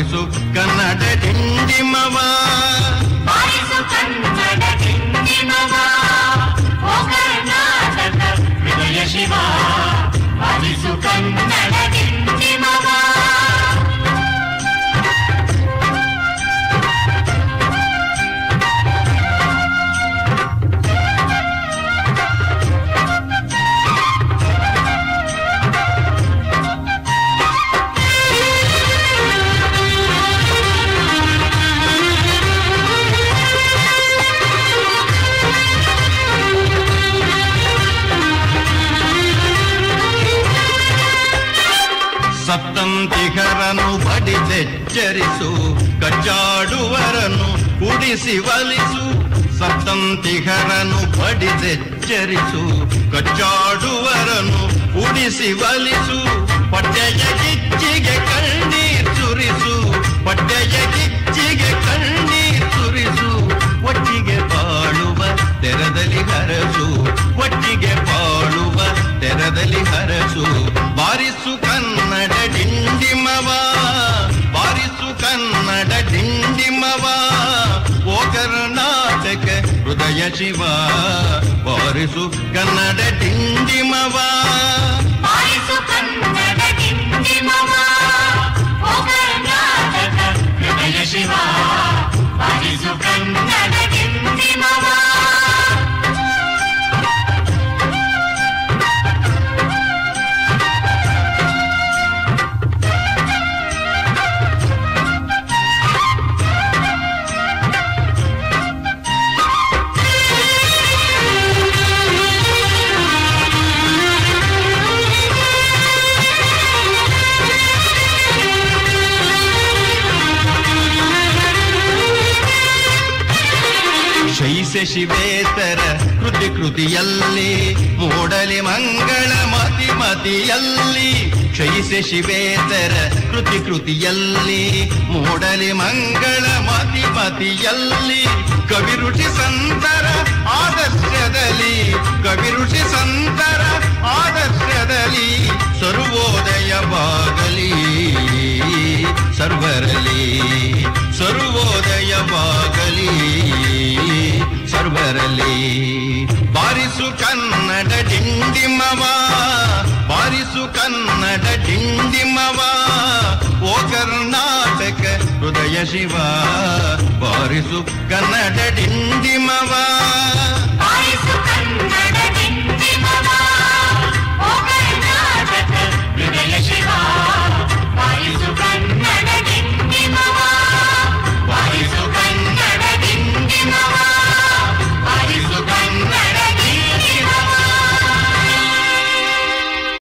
ಬಾರಿಸು ಕನ್ನಡ ಡಿಂಡಿಮವ ಬಾರಿಸು ಕನ್ನಡ ಡಿಂಡಿಮವ ಓ ಕರ್ನಾಟಕ ಹೃದಯ ಶಿವ ಬಾರಿಸು ಕನ್ನಡ ಡಿಂಡಿಮವ ಸತ್ತಂತಿಗರನು ಬಡಿದೆಚ್ಚರಿಸು ಕಚ್ಚಾಡುವರನು ಕುಡಿಸಿ ಒಲಿಸು ಸತ್ತಂತಿಗರನು ಬಡಿದೆಚ್ಚರಿಸು ಕಚ್ಚಾಡುವರನು ಕುಡಿಸಿ ಒಲಿಸು ಪಡ್ಡೆಯ ಕಿಚ್ಚಿಗೆ ಕಣ್ಣೀರ್ ಸುರಿಸು ಪಡ್ಡೆಯ ಕಿಚ್ಚಿಗೆ ಕಣ್ಣೀರ್ ಸುರಿಸು ಒಟ್ಟಿಗೆ ಬಾಳುವ ತೆರದಲ್ಲಿ ಹರಸು ಒಟ್ಟಿಗೆ ಬಾಳುವ ತೆರದಲ್ಲಿ ಹರಸು ಬಾರಿಸು ಕನ್ನಡ ಡಿಂಡಿಮವ ಬಾರಿಸು ಕನ್ನಡ ಡಿಂಡಿಮವ ಓ ಕರ್ನಾಟಕ ಹೃದಯ ಶಿವ ಬಾರಿಸು ಕನ್ನಡ ಡಿಂಡಿಮವ ಬಾರಿಸು ಕನ್ನಡ ಡಿಂಡಿಮವ ಓ ಕರ್ನಾಟಕ ಹೃದಯ ಶಿವ ಬಾರಿಸು ಕನ್ನಡ ಡಿಂಡಿಮವ ಶೈಸ ಶಿವೇತರ ಕೃತಿ ಕೃತಿಯಲ್ಲಿ ಮೂಡಲಿ ಮಂಗಳ ಮತಿ ಮತಿಯಲ್ಲಿ ಶೈಸ ಶಿವೇತರ ಕೃತಿ ಕೃತಿಯಲ್ಲಿ ಮೂಡಲಿ ಮಂಗಳ ಮತಿ ಮತಿಯಲ್ಲಿ ಕವಿ ಋಷಿ ಸಂತರ ಆದರ್ಶದಲ್ಲಿ ಕವಿ ಋಷಿ ಸಂತರ ಆದರ್ಶದಲ್ಲಿ ಸರ್ವೋದಯವಾಗಲಿ ಸರ್ವರಲಿ ಸರ್ವೋದಯವಾಗಲಿ ಸರ್ವರಲಿ ಬಾರಿಸು ಕನ್ನಡ ಡಿಂಡಿಮವ ಬಾರಿಸು ಕನ್ನಡ ಡಿಂಡಿಮವ ಓ ಕರ್ನಾಟಕ ಹೃದಯ ಶಿವ ಬಾರಿಸು ಕನ್ನಡ ಡಿಂಡಿಮವ ಬಾರಿಸು ಕನ್ನಡ